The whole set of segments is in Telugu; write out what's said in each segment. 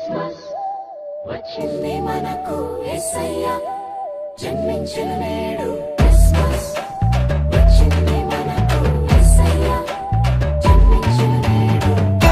క్రిస్మస్ వచ్చింది మనకు యేసయ్య జన్మించిన నేడు క్రిస్మస్ వచ్చింది మనకు యేసయ్య జన్మించిన నేడు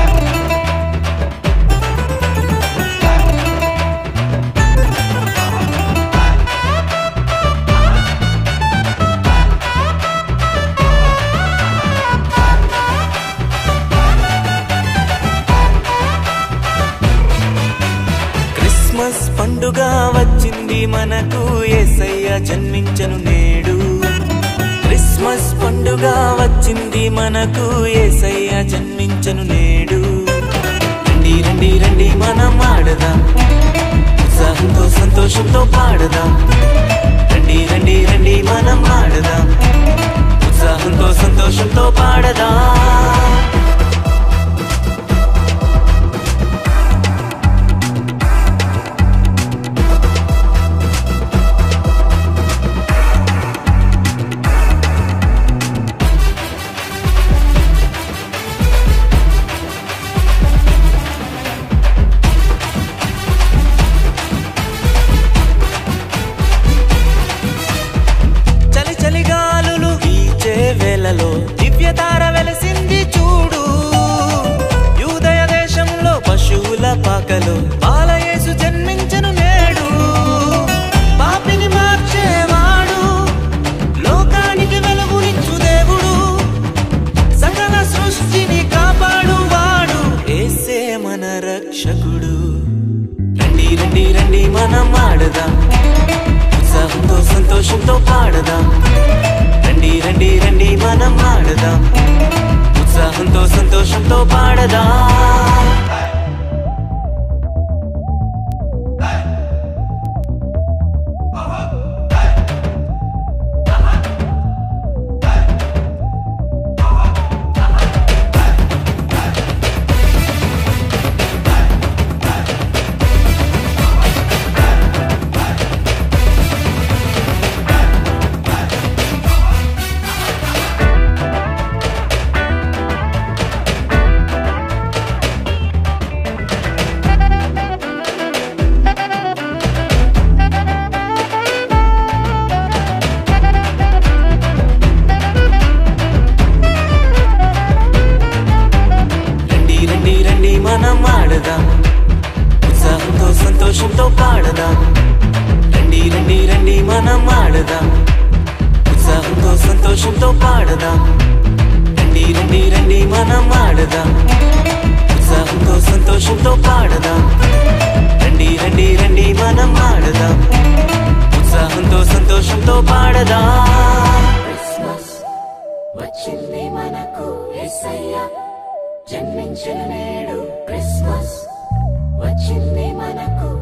క్రిస్మస్ పండుగ వచ్చింది మనకు యేసయ్య జన్మించను నేడు క్రిస్మస్ పండుగ వచ్చింది మనకు యేసయ్య జన్మించను నేడు రండి రండి రండి మనం ఆడదాం ఉత్సాహంతో సంతోషంతో పాడదాం రండి రండి రండి మనం ఆడదాం ఉత్సాహంతో సంతోషంతో పాడదాం చలి చలి గాలులు వీచే వేళలో దివ్యతార వెలసింది చూడు యూదయ దేశంలో పశువుల పాకలో బాలయేసు జన్మించను నేడు పాపిని మార్చేవాడు లోకానికి వెలుగునిచ్చు దేవుడు సకల సృష్టిని కాపాడువాడు ఏసే మన రక్షకుడు రండి రండి రండి మనం ఆడదాం ఉత్సాహంతో సంతోషంతో పాడదాం రండి రండి రండి మనం ఆడదాం ఉత్సాహంతో సంతోషంతో పాడదాం రండి రండి రండి మనం ఆడదాం ఉత్సాహంతో సంతోషంతో పాడదాం రండి రండి రండి మనం ఆడదాం ఉత్సాహంతో సంతోషంతో పాడదాం రండి రండి రండి మనం ఆడదాం ఉత్సాహంతో సంతోషంతో పాడదాం రండి రండి రండి మనం ఆడదాం ఉత్సాహంతో సంతోషంతో పాడదాం క్రిస్మస్ వచ్చింది మనకు యేసయ్య జన్మించిన నేడు క్రిస్మస్ వచ్చింది మనకు